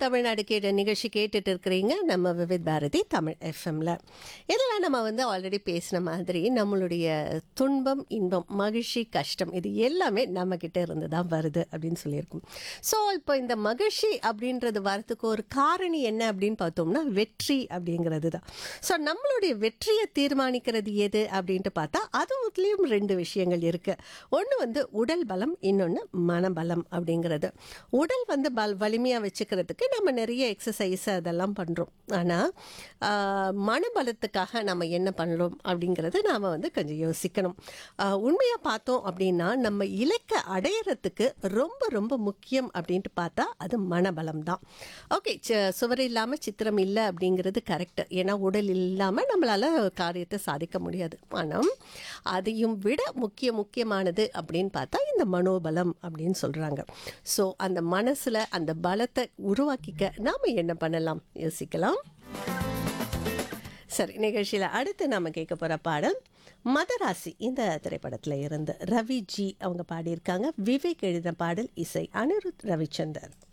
தமிழ்நாடு கேட்ட நிகழ்ச்சி கேட்டுட்டு இருக்கிறீங்க நம்ம விவித் பாரதி தமிழ் எஃப்எம்ல இதெல்லாம் நம்ம வந்து ஆல்ரெடி பேசின மாதிரி நம்மளுடைய துன்பம் இன்பம் மகிழ்ச்சி கஷ்டம் இது எல்லாமே நம்ம கிட்ட இருந்து தான் வருது அப்படின்னு சொல்லியிருக்கோம் ஸோ இப்போ இந்த மகிழ்ச்சி அப்படின்றது வரதுக்கு ஒரு காரணி என்ன அப்படின்னு பார்த்தோம்னா வெற்றி அப்படிங்கிறது தான் ஸோ நம்மளுடைய வெற்றியை தீர்மானிக்கிறது எது அப்படின்ட்டு பார்த்தா அதுலேயும் ரெண்டு விஷயங்கள் இருக்கு ஒன்று வந்து உடல் பலம் இன்னொன்று மனபலம் அப்படிங்கிறது உடல் வந்து பல் வலிமையாக வச்சுக்கிறதுக்கு நம்ம நிறைய எக்ஸசைஸ் அதெல்லாம் பண்ணுறோம் ஆனால் மனபலத்துக்காக நம்ம என்ன பண்ணுறோம் அப்படிங்கிறத நாம் வந்து கொஞ்சம் யோசிக்கணும் உண்மையாக பார்த்தோம் அப்படின்னா நம்ம இலக்கை அடையிறதுக்கு ரொம்ப ரொம்ப முக்கியம் அப்படின்ட்டு பார்த்தா அது மனபலம் தான் ஓகே சுவர் இல்லாமல் சித்திரம் இல்லை அப்படிங்கிறது கரெக்டு ஏன்னா உடல் இல்லாமல் நம்மளால் காரியத்தை சாதிக்க முடியாது ஆனால் அதையும் விட முக்கிய முக்கியமானது அப்படின்னு பார்த்தா இந்த மனோபலம் அப்படின்னு சொல்கிறாங்க ஸோ அந்த மனசில் அந்த பலத்தை உருவாக்கிக்க நாம் என்ன பண்ணலாம் யோசிக்கலாம் சரி நிகழ்ச்சியில் அடுத்து நாம் கேட்க போகிற பாடல் மதராசி இந்த திரைப்படத்தில் இருந்து ரவி ஜி அவங்க பாடியிருக்காங்க விவேக் எழுதின பாடல் இசை அனிருத் ரவிச்சந்தர்